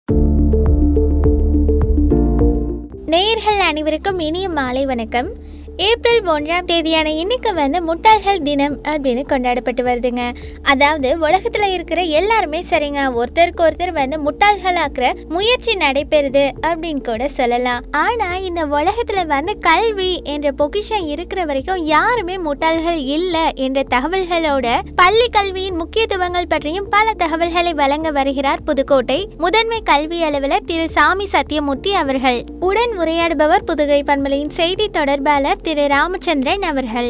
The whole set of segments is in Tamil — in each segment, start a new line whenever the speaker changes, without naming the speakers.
நேயர்கள் அனைவருக்கும் இனிய மாலை வணக்கம் ஏப்ரல் ஒன்றாம் தேதியான இன்னைக்கு வந்து முட்டாள்கள் தினம் அப்படின்னு கொண்டாடப்பட்டு வருதுங்க அதாவது உலகத்தில் இருக்கிற எல்லாருமே சரிங்க ஒருத்தருக்கு ஒருத்தர் வந்து முட்டாள்களாக்குற முயற்சி நடைபெறுது அப்படின்னு கூட சொல்லலாம் ஆனால் இந்த உலகத்தில் வந்து கல்வி என்ற பொக்கிஷம் இருக்கிற வரைக்கும் யாருமே முட்டாள்கள் இல்லை என்ற தகவல்களோட பள்ளி கல்வியின் முக்கியத்துவங்கள் பற்றியும் பல தகவல்களை வழங்க வருகிறார் புதுக்கோட்டை முதன்மை கல்வி அலுவலர் திரு சாமி சத்யமூர்த்தி அவர்கள் உடன் உரையாடுபவர் புதுகை பண்பலையின் செய்தி தொடர்பாளர் திரு ராமச்சந்திரன் அவர்கள்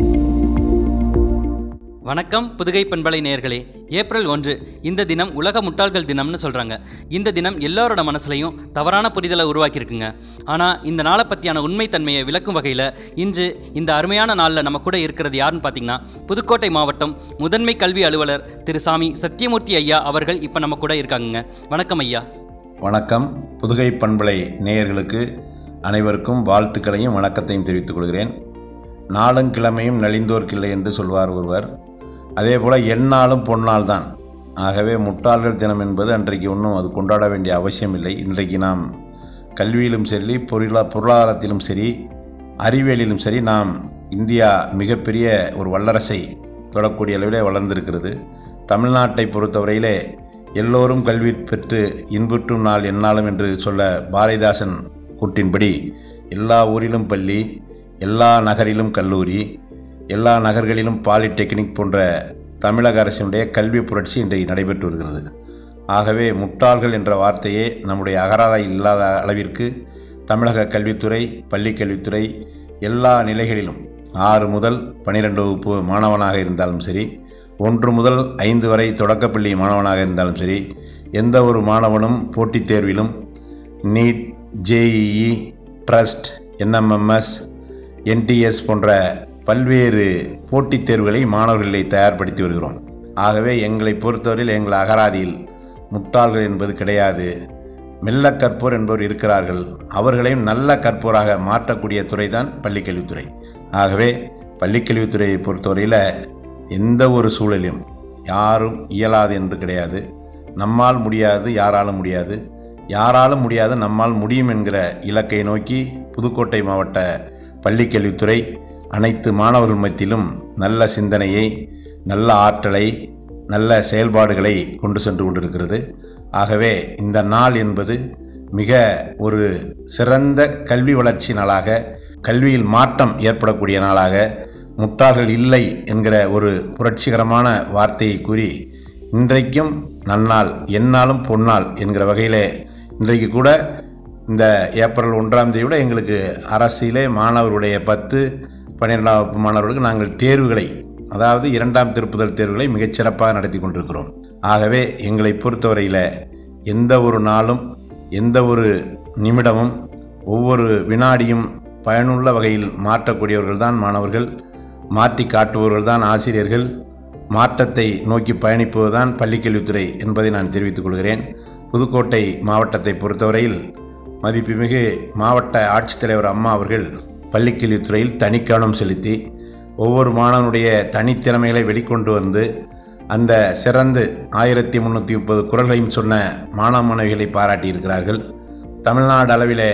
வணக்கம் புதுகை பண்பலை நேயர்களே ஏப்ரல் ஒன்று இந்த தினம் உலக முட்டாள்கள் தினம்னு சொல்கிறாங்க இந்த தினம் எல்லாரோட மனசுலையும் தவறான புரிதலை உருவாக்கியிருக்குங்க ஆனால் இந்த நாளை பற்றியான உண்மைத்தன்மையை விளக்கும் வகையில் இன்று இந்த அருமையான நாளில் நம்ம கூட இருக்கிறது யாருன்னு பார்த்தீங்கன்னா புதுக்கோட்டை மாவட்டம் முதன்மை கல்வி அலுவலர் திரு சாமி சத்யமூர்த்தி ஐயா அவர்கள் இப்போ நம்ம கூட இருக்காங்கங்க வணக்கம் ஐயா
வணக்கம் புதுகை பண்பலை நேயர்களுக்கு அனைவருக்கும் வாழ்த்துக்களையும் வணக்கத்தையும் தெரிவித்துக் கொள்கிறேன் நாளும் கிழமையும் நலிந்தோர்க்கில்லை என்று சொல்வார் ஒருவர் அதே போல் எந்நாளும் பொன்னாள் தான் ஆகவே முட்டாள்கள் தினம் என்பது அன்றைக்கு ஒன்றும் அது கொண்டாட வேண்டிய அவசியம் இல்லை இன்றைக்கு நாம் கல்வியிலும் சரி பொருளா பொருளாதாரத்திலும் சரி அறிவியலிலும் சரி நாம் இந்தியா மிகப்பெரிய ஒரு வல்லரசை தொடக்கூடிய அளவிலே வளர்ந்திருக்கிறது தமிழ்நாட்டை பொறுத்தவரையிலே எல்லோரும் கல்வி பெற்று இன்புற்றும் நாள் எந்நாளும் என்று சொல்ல பாரதிதாசன் கூட்டின்படி எல்லா ஊரிலும் பள்ளி எல்லா நகரிலும் கல்லூரி எல்லா நகர்களிலும் பாலிடெக்னிக் போன்ற தமிழக அரசினுடைய கல்வி புரட்சி இன்றைக்கு நடைபெற்று வருகிறது ஆகவே முட்டாள்கள் என்ற வார்த்தையே நம்முடைய அகராதை இல்லாத அளவிற்கு தமிழக கல்வித்துறை பள்ளி கல்வித்துறை எல்லா நிலைகளிலும் ஆறு முதல் பன்னிரெண்டு வகுப்பு மாணவனாக இருந்தாலும் சரி ஒன்று முதல் ஐந்து வரை தொடக்கப்பள்ளி மாணவனாக இருந்தாலும் சரி எந்த ஒரு மாணவனும் போட்டித் தேர்விலும் NEET JEE trust NMMS NTS போன்ற பல்வேறு போட்டித் தேர்வுகளை மாணவர்களை தயார்படுத்தி வருகிறோம் ஆகவே எங்களை பொறுத்தவரையில் எங்கள் அகராதியில் முட்டாள்கள் என்பது கிடையாது மெல்ல கற்போர் என்பவர் இருக்கிறார்கள் அவர்களையும் நல்ல கற்போராக மாற்றக்கூடிய துறை தான் பள்ளிக்கல்வித்துறை ஆகவே பள்ளிக்கல்வித்துறையை பொறுத்தவரையில் எந்த ஒரு சூழலிலும் யாரும் இயலாது என்று கிடையாது நம்மால் முடியாது யாராலும் முடியாது யாராலும் முடியாது நம்மால் முடியும் என்கிற இலக்கை நோக்கி புதுக்கோட்டை மாவட்ட பள்ளிக்கல்வித்துறை அனைத்து மாணவர்கள் மத்தியிலும் நல்ல சிந்தனையை நல்ல ஆற்றலை நல்ல செயல்பாடுகளை கொண்டு சென்று கொண்டிருக்கிறது ஆகவே இந்த நாள் என்பது மிக ஒரு சிறந்த கல்வி வளர்ச்சி நாளாக கல்வியில் மாற்றம் ஏற்படக்கூடிய நாளாக முட்டாள்கள் இல்லை என்கிற ஒரு புரட்சிகரமான வார்த்தையை கூறி இன்றைக்கும் நன்னாள் எந்நாளும் பொன்னாள் என்கிற வகையிலே இன்றைக்கு கூட இந்த ஏப்ரல் ஒன்றாம் தேதி விட எங்களுக்கு அரசியலே மாணவருடைய பத்து பன்னிரெண்டாம் வகுப்பு மாணவர்களுக்கு நாங்கள் தேர்வுகளை அதாவது இரண்டாம் திருப்புதல் தேர்வுகளை மிகச்சிறப்பாக நடத்தி கொண்டிருக்கிறோம் ஆகவே எங்களை பொறுத்தவரையில் எந்த ஒரு நாளும் எந்த ஒரு நிமிடமும் ஒவ்வொரு வினாடியும் பயனுள்ள வகையில் மாற்றக்கூடியவர்கள் தான் மாணவர்கள் மாற்றி காட்டுபவர்கள் தான் ஆசிரியர்கள் மாற்றத்தை நோக்கி பயணிப்பதுதான் பள்ளிக்கல்வித்துறை என்பதை நான் தெரிவித்துக் கொள்கிறேன் புதுக்கோட்டை மாவட்டத்தை பொறுத்தவரையில் மதிப்புமிகு மாவட்ட ஆட்சித்தலைவர் அம்மா அவர்கள் பள்ளிக்கல்வித்துறையில் தனிக்கவனம் செலுத்தி ஒவ்வொரு மாணவனுடைய தனித்திறமைகளை வெளிக்கொண்டு வந்து அந்த சிறந்து ஆயிரத்தி முந்நூற்றி முப்பது குரல்களையும் சொன்ன மாணவ மாணவிகளை பாராட்டியிருக்கிறார்கள் தமிழ்நாடு அளவிலே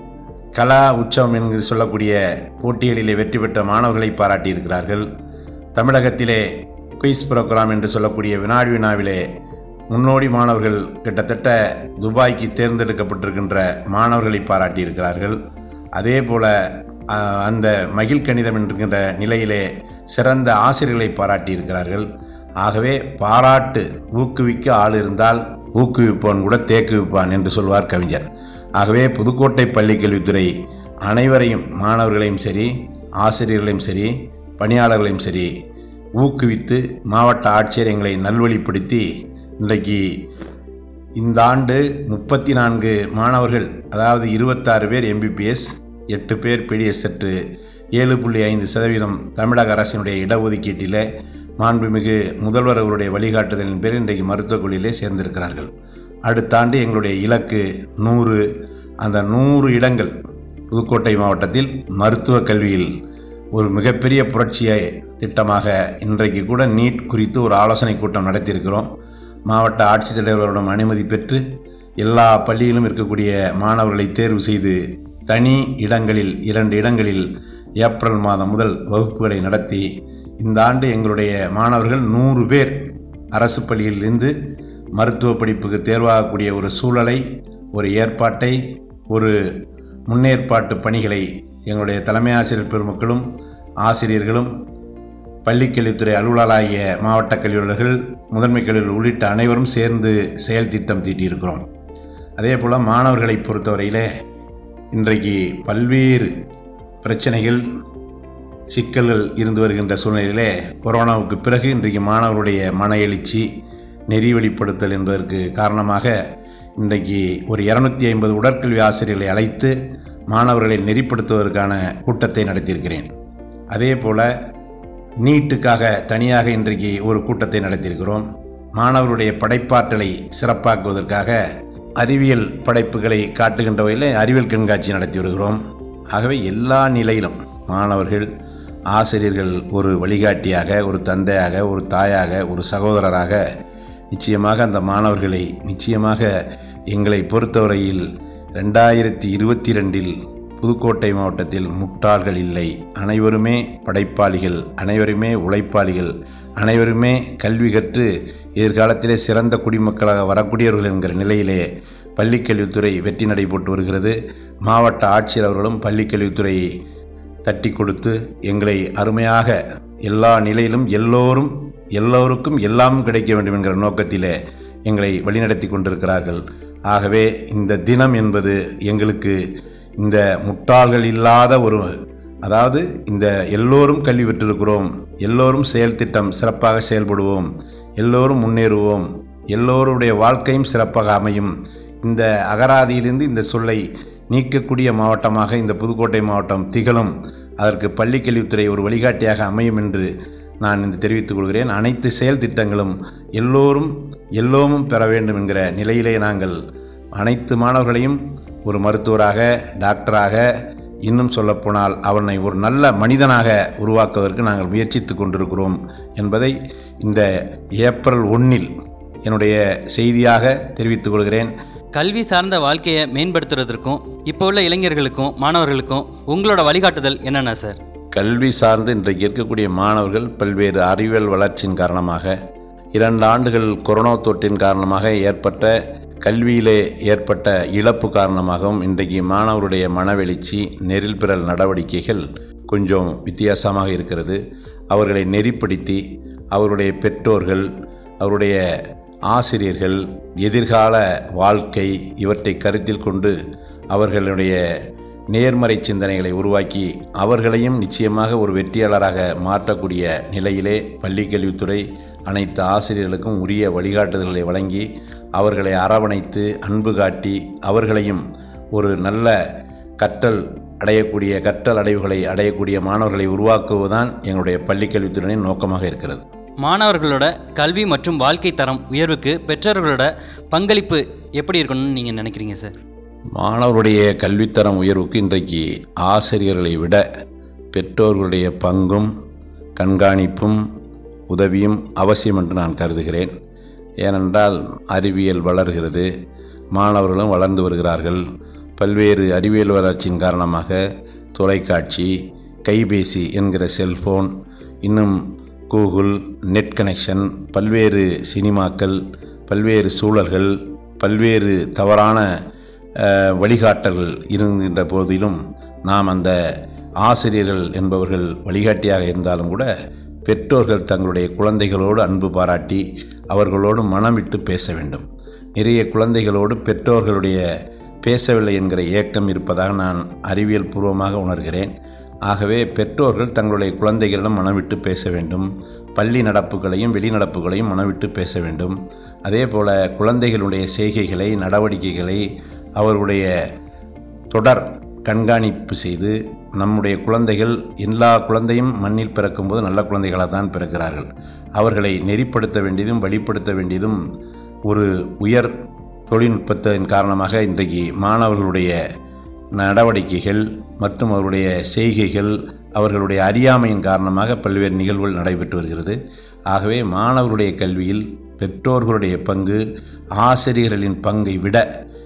கலா உற்சவம் என்று சொல்லக்கூடிய போட்டிகளிலே வெற்றி பெற்ற மாணவர்களை பாராட்டியிருக்கிறார்கள் தமிழகத்திலே குயிஸ் புரோகிராம் என்று சொல்லக்கூடிய வினாடி வினாவிலே முன்னோடி மாணவர்கள் கிட்டத்தட்ட துபாய்க்கு தேர்ந்தெடுக்கப்பட்டிருக்கின்ற மாணவர்களை பாராட்டியிருக்கிறார்கள் அதே போல அஹ், அந்த மகிழ் கணிதம் என்கின்ற நிலையிலே சிறந்த ஆசிரியர்களை பாராட்டியிருக்கிறார்கள் ஆகவே பாராட்டு ஊக்குவிக்க ஆள் இருந்தால் ஊக்குவிப்பான் கூட தேக்குவிப்பான் என்று சொல்வார் கவிஞர் ஆகவே புதுக்கோட்டை பள்ளி கல்வித்துறை அனைவரையும் மாணவர்களையும் சரி ஆசிரியர்களையும் சரி பணியாளர்களையும் சரி ஊக்குவித்து மாவட்ட ஆட்சியர் எங்களை நல்வழிப்படுத்தி இன்றைக்கு இந்த ஆண்டு முப்பத்தி நான்கு மாணவர்கள் அதாவது இருபத்தாறு பேர் எம்பிபிஎஸ் எட்டு பேர் பிடிஎஸ் சற்று ஏழு புள்ளி ஐந்து சதவீதம் தமிழக அரசினுடைய இடஒதுக்கீட்டில் மாண்புமிகு முதல்வர் அவருடைய வழிகாட்டுதலின் பேர் இன்றைக்கு மருத்துவக் கல்லூரியிலே சேர்ந்திருக்கிறார்கள் அடுத்த ஆண்டு எங்களுடைய இலக்கு நூறு அந்த நூறு இடங்கள் புதுக்கோட்டை மாவட்டத்தில் மருத்துவ கல்வியில் ஒரு மிகப்பெரிய புரட்சியை திட்டமாக இன்றைக்கு கூட நீட் குறித்து ஒரு ஆலோசனை கூட்டம் நடத்தியிருக்கிறோம் மாவட்ட ஆட்சித்தலைவர்களிடம் அனுமதி பெற்று எல்லா பள்ளியிலும் இருக்கக்கூடிய மாணவர்களை தேர்வு செய்து தனி இடங்களில் இரண்டு இடங்களில் ஏப்ரல் மாதம் முதல் வகுப்புகளை நடத்தி இந்த ஆண்டு எங்களுடைய மாணவர்கள் நூறு பேர் அரசு பள்ளியிலிருந்து மருத்துவ படிப்புக்கு தேர்வாகக்கூடிய ஒரு சூழலை ஒரு ஏற்பாட்டை ஒரு முன்னேற்பாட்டு பணிகளை எங்களுடைய தலைமை ஆசிரியர் பெருமக்களும் ஆசிரியர்களும் பள்ளிக்கல்வித்துறை அலுவலராகிய மாவட்ட கல்வியாளர்கள் முதன்மை கல்வியாளர் உள்ளிட்ட அனைவரும் சேர்ந்து செயல் திட்டம் தீட்டியிருக்கிறோம் அதே போல் மாணவர்களை பொறுத்தவரையிலே இன்றைக்கு பல்வேறு பிரச்சனைகள் சிக்கல்கள் இருந்து வருகின்ற சூழ்நிலையிலே கொரோனாவுக்கு பிறகு இன்றைக்கு மாணவர்களுடைய மன எழுச்சி நெறி வெளிப்படுத்தல் என்பதற்கு காரணமாக இன்றைக்கு ஒரு இரநூத்தி ஐம்பது உடற்கல்வி ஆசிரியர்களை அழைத்து மாணவர்களை நெறிப்படுத்துவதற்கான கூட்டத்தை நடத்தியிருக்கிறேன் அதே போல் நீட்டுக்காக தனியாக இன்றைக்கு ஒரு கூட்டத்தை நடத்தியிருக்கிறோம் மாணவருடைய படைப்பாற்றலை சிறப்பாக்குவதற்காக அறிவியல் படைப்புகளை காட்டுகின்ற வகையில் அறிவியல் கண்காட்சி நடத்தி வருகிறோம் ஆகவே எல்லா நிலையிலும் மாணவர்கள் ஆசிரியர்கள் ஒரு வழிகாட்டியாக ஒரு தந்தையாக ஒரு தாயாக ஒரு சகோதரராக நிச்சயமாக அந்த மாணவர்களை நிச்சயமாக எங்களை பொறுத்தவரையில் ரெண்டாயிரத்தி இருபத்தி ரெண்டில் புதுக்கோட்டை மாவட்டத்தில் முட்டாள்கள் இல்லை அனைவருமே படைப்பாளிகள் அனைவருமே உழைப்பாளிகள் அனைவருமே கல்வி கற்று எதிர்காலத்திலே சிறந்த குடிமக்களாக வரக்கூடியவர்கள் என்கிற நிலையிலே பள்ளிக்கல்வித்துறை வெற்றி நடை போட்டு வருகிறது மாவட்ட ஆட்சியர் அவர்களும் பள்ளிக்கல்வித்துறையை தட்டி கொடுத்து எங்களை அருமையாக எல்லா நிலையிலும் எல்லோரும் எல்லோருக்கும் எல்லாம் கிடைக்க வேண்டும் என்கிற நோக்கத்திலே எங்களை வழிநடத்தி கொண்டிருக்கிறார்கள் ஆகவே இந்த தினம் என்பது எங்களுக்கு இந்த முட்டாள்கள் இல்லாத ஒரு அதாவது இந்த எல்லோரும் கல்வி பெற்றிருக்கிறோம் எல்லோரும் செயல் திட்டம் சிறப்பாக செயல்படுவோம் எல்லோரும் முன்னேறுவோம் எல்லோருடைய வாழ்க்கையும் சிறப்பாக அமையும் இந்த அகராதியிலிருந்து இந்த சொல்லை நீக்கக்கூடிய மாவட்டமாக இந்த புதுக்கோட்டை மாவட்டம் திகழும் அதற்கு பள்ளிக்கல்வித்துறை ஒரு வழிகாட்டியாக அமையும் என்று நான் இந்த தெரிவித்துக் கொள்கிறேன் அனைத்து செயல் திட்டங்களும் எல்லோரும் எல்லோரும் பெற வேண்டும் என்கிற நிலையிலே நாங்கள் அனைத்து மாணவர்களையும் ஒரு மருத்துவராக டாக்டராக இன்னும் சொல்லப்போனால் அவனை ஒரு நல்ல மனிதனாக உருவாக்குவதற்கு நாங்கள் முயற்சித்து கொண்டிருக்கிறோம் என்பதை இந்த ஏப்ரல் ஒன்றில் என்னுடைய செய்தியாக தெரிவித்துக் கொள்கிறேன்
கல்வி சார்ந்த வாழ்க்கையை மேம்படுத்துறதற்கும் இப்போ உள்ள இளைஞர்களுக்கும் மாணவர்களுக்கும் உங்களோட வழிகாட்டுதல் என்னென்ன சார்
கல்வி சார்ந்து இன்றைக்கு இருக்கக்கூடிய மாணவர்கள் பல்வேறு அறிவியல் வளர்ச்சியின் காரணமாக இரண்டு ஆண்டுகள் கொரோனா தொற்றின் காரணமாக ஏற்பட்ட கல்வியிலே ஏற்பட்ட இழப்பு காரணமாகவும் இன்றைக்கு மாணவருடைய மனவெழுச்சி நெறில் பிறல் நடவடிக்கைகள் கொஞ்சம் வித்தியாசமாக இருக்கிறது அவர்களை நெறிப்படுத்தி அவருடைய பெற்றோர்கள் அவருடைய ஆசிரியர்கள் எதிர்கால வாழ்க்கை இவற்றை கருத்தில் கொண்டு அவர்களுடைய நேர்மறை சிந்தனைகளை உருவாக்கி அவர்களையும் நிச்சயமாக ஒரு வெற்றியாளராக மாற்றக்கூடிய நிலையிலே பள்ளிக்கல்வித்துறை அனைத்து ஆசிரியர்களுக்கும் உரிய வழிகாட்டுதல்களை வழங்கி அவர்களை அரவணைத்து அன்பு காட்டி அவர்களையும் ஒரு நல்ல கற்றல் அடையக்கூடிய கற்றல் அடைவுகளை அடையக்கூடிய மாணவர்களை உருவாக்குவதுதான் எங்களுடைய பள்ளிக்கல்வித்துறையின் நோக்கமாக இருக்கிறது
மாணவர்களோட கல்வி மற்றும் வாழ்க்கை தரம் உயர்வுக்கு பெற்றோர்களோட பங்களிப்பு எப்படி இருக்கணும்னு நீங்கள் நினைக்கிறீங்க சார்
மாணவருடைய கல்வித்தரம் உயர்வுக்கு இன்றைக்கு ஆசிரியர்களை விட பெற்றோர்களுடைய பங்கும் கண்காணிப்பும் உதவியும் அவசியம் என்று நான் கருதுகிறேன் ஏனென்றால் அறிவியல் வளர்கிறது மாணவர்களும் வளர்ந்து வருகிறார்கள் பல்வேறு அறிவியல் வளர்ச்சியின் காரணமாக தொலைக்காட்சி கைபேசி என்கிற செல்போன் இன்னும் கூகுள் நெட் கனெக்ஷன் பல்வேறு சினிமாக்கள் பல்வேறு சூழல்கள் பல்வேறு தவறான அஹ், வழிகாட்டல்கள் இருக்கின்ற போதிலும் நாம் அந்த ஆசிரியர்கள் என்பவர்கள் வழிகாட்டியாக இருந்தாலும் கூட பெற்றோர்கள் தங்களுடைய குழந்தைகளோடு அன்பு பாராட்டி அவர்களோடு மனம் விட்டு பேச வேண்டும் நிறைய குழந்தைகளோடு பெற்றோர்களுடைய பேசவில்லை என்கிற ஏக்கம் இருப்பதாக நான் அறிவியல் பூர்வமாக உணர்கிறேன் ஆகவே பெற்றோர்கள் தங்களுடைய குழந்தைகளிடம் மனவிட்டு பேச வேண்டும் பள்ளி நடப்புகளையும் வெளிநடப்புகளையும் மனவிட்டு பேச வேண்டும் அதே போல குழந்தைகளுடைய செய்கைகளை நடவடிக்கைகளை அவர்களுடைய தொடர் கண்காணிப்பு செய்து நம்முடைய குழந்தைகள் எல்லா குழந்தையும் மண்ணில் பிறக்கும்போது நல்ல குழந்தைகளாக தான் பிறக்கிறார்கள் அவர்களை நெறிப்படுத்த வேண்டியதும் வழிப்படுத்த வேண்டியதும் ஒரு உயர் தொழில்நுட்பத்தின் காரணமாக இன்றைக்கு மாணவர்களுடைய நடவடிக்கைகள் மற்றும் அவருடைய செய்கைகள் அவர்களுடைய அறியாமையின் காரணமாக பல்வேறு நிகழ்வுகள் நடைபெற்று வருகிறது ஆகவே மாணவர்களுடைய கல்வியில் பெற்றோர்களுடைய பங்கு ஆசிரியர்களின் பங்கை விட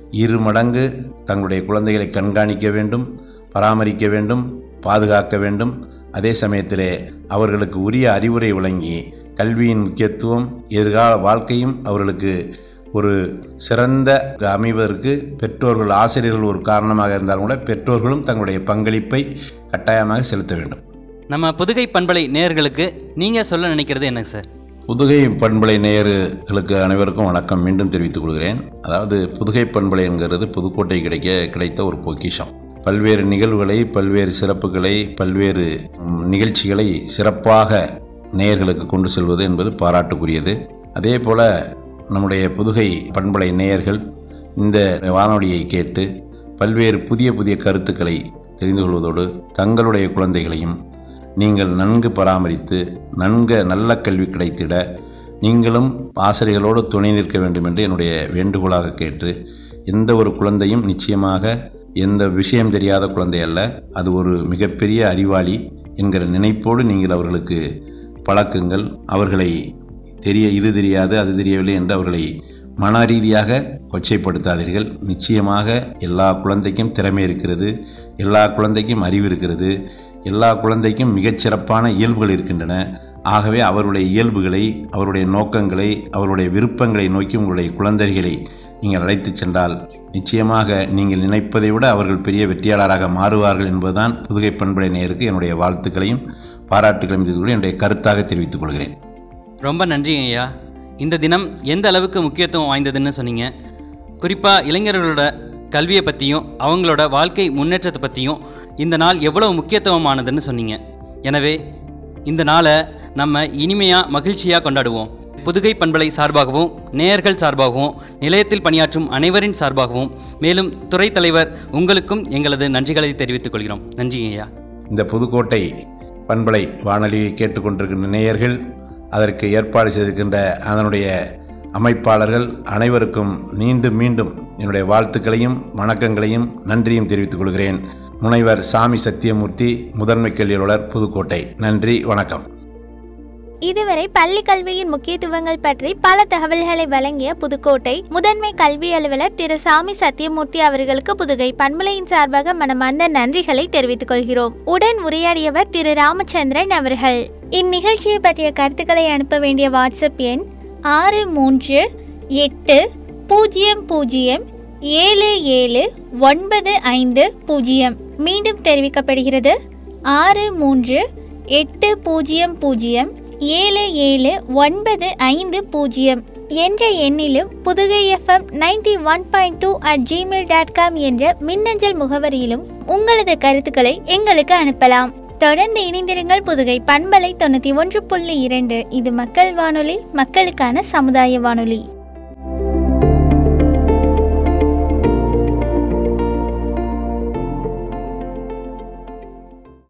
இரு மடங்கு தங்களுடைய குழந்தைகளை கண்காணிக்க வேண்டும் பராமரிக்க வேண்டும் பாதுகாக்க வேண்டும் அதே சமயத்திலே அவர்களுக்கு உரிய அறிவுரை வழங்கி கல்வியின் முக்கியத்துவம் எதிர்கால வாழ்க்கையும் அவர்களுக்கு ஒரு சிறந்த அமைவதற்கு பெற்றோர்கள் ஆசிரியர்கள் ஒரு காரணமாக இருந்தாலும் கூட பெற்றோர்களும் தங்களுடைய பங்களிப்பை கட்டாயமாக செலுத்த வேண்டும்
நம்ம புதுகை பண்பலை நேயர்களுக்கு நீங்கள் சொல்ல நினைக்கிறது என்ன சார்
புதுகை பண்பலை நேயர்களுக்கு அனைவருக்கும் வணக்கம் மீண்டும் தெரிவித்துக் கொள்கிறேன் அதாவது புதுகை பண்பலை என்கிறது புதுக்கோட்டை கிடைக்க கிடைத்த ஒரு பொக்கிஷம் பல்வேறு நிகழ்வுகளை பல்வேறு சிறப்புகளை பல்வேறு ம், நிகழ்ச்சிகளை சிறப்பாக நேயர்களுக்கு கொண்டு செல்வது என்பது பாராட்டுக்குரியது அதே போல நம்முடைய புதுகை பண்பலை நேயர்கள் இந்த வானொலியை கேட்டு பல்வேறு புதிய புதிய கருத்துக்களை தெரிந்து கொள்வதோடு தங்களுடைய குழந்தைகளையும் நீங்கள் நன்கு பராமரித்து நன்கு நல்ல கல்வி கிடைத்திட நீங்களும் ஆசிரியர்களோடு துணை நிற்க வேண்டும் என்று என்னுடைய வேண்டுகோளாக கேட்டு எந்த ஒரு குழந்தையும் நிச்சயமாக எந்த விஷயம் தெரியாத குழந்தை அல்ல அது ஒரு மிகப்பெரிய அறிவாளி என்கிற நினைப்போடு நீங்கள் அவர்களுக்கு பழக்குங்கள் அவர்களை தெரிய இது தெரியாது அது தெரியவில்லை என்று அவர்களை மன ரீதியாக கொச்சைப்படுத்தாதீர்கள் நிச்சயமாக எல்லா குழந்தைக்கும் திறமை இருக்கிறது எல்லா குழந்தைக்கும் அறிவு இருக்கிறது எல்லா குழந்தைக்கும் மிகச்சிறப்பான இயல்புகள் இருக்கின்றன ஆகவே அவருடைய இயல்புகளை அவருடைய நோக்கங்களை அவருடைய விருப்பங்களை நோக்கி உங்களுடைய குழந்தைகளை நீங்கள் அழைத்துச் சென்றால் நிச்சயமாக நீங்கள் நினைப்பதை விட அவர்கள் பெரிய வெற்றியாளராக மாறுவார்கள் என்பதுதான் புதுகை பண்படை நேயருக்கு என்னுடைய வாழ்த்துக்களையும் பாராட்டுகளையும் தெரிவித்துக் கொண்டு என்னுடைய கருத்தாக தெரிவித்துக் கொள்கிறேன்
ரொம்ப நன்றி ஐயா இந்த தினம் எந்த அளவுக்கு முக்கியத்துவம் வாய்ந்ததுன்னு சொன்னீங்க குறிப்பாக இளைஞர்களோட கல்வியை பற்றியும் அவங்களோட வாழ்க்கை முன்னேற்றத்தை பற்றியும் இந்த நாள் எவ்வளவு முக்கியத்துவமானதுன்னு சொன்னீங்க எனவே இந்த நாளை நம்ம இனிமையாக மகிழ்ச்சியாக கொண்டாடுவோம் புதுகை பண்பலை சார்பாகவும் நேயர்கள் சார்பாகவும் நிலையத்தில் பணியாற்றும் அனைவரின் சார்பாகவும் மேலும் துறை தலைவர் உங்களுக்கும் எங்களது நன்றிகளை தெரிவித்துக் கொள்கிறோம் நன்றி ஐயா
இந்த புதுக்கோட்டை பண்பலை வானொலியை கேட்டுக்கொண்டிருக்கின்ற நேயர்கள் அதற்கு ஏற்பாடு செய்திருக்கின்ற அதனுடைய அமைப்பாளர்கள் அனைவருக்கும் மீண்டும் மீண்டும் என்னுடைய வாழ்த்துக்களையும் வணக்கங்களையும் நன்றியும் தெரிவித்துக் கொள்கிறேன் முனைவர் சாமி சத்தியமூர்த்தி முதன்மை கல்வியாளர் புதுக்கோட்டை நன்றி வணக்கம்
இதுவரை பள்ளி கல்வியின் முக்கியத்துவங்கள் பற்றி பல தகவல்களை வழங்கிய புதுக்கோட்டை முதன்மை கல்வி அலுவலர் திரு சாமி சத்தியமூர்த்தி அவர்களுக்கு புதுகை பண்பலையின் சார்பாக மனமார்ந்த நன்றிகளை தெரிவித்துக் கொள்கிறோம் உடன் உரையாடியவர் திரு ராமச்சந்திரன் அவர்கள் இந்நிகழ்ச்சியை பற்றிய கருத்துக்களை அனுப்ப வேண்டிய வாட்ஸ்அப் எண் ஆறு மூன்று எட்டு பூஜ்ஜியம் பூஜ்ஜியம் ஏழு ஏழு ஒன்பது ஐந்து பூஜ்ஜியம் மீண்டும் தெரிவிக்கப்படுகிறது ஆறு மூன்று எட்டு பூஜ்ஜியம் பூஜ்ஜியம் ஏழு ஏழு ஒன்பது ஐந்து பூஜ்ஜியம் என்ற எண்ணிலும் Pudugai FM ninety one point two at Gmail dot com என்ற மின்னஞ்சல் முகவரியிலும் உங்களது கருத்துக்களை எங்களுக்கு அனுப்பலாம் தொடர்ந்து இணைந்திருங்கள் புதுகை பண்பலை தொண்ணூற்றி ஒன்று புள்ளி இரண்டு இது மக்கள் வானொலி மக்களுக்கான சமுதாய வானொலி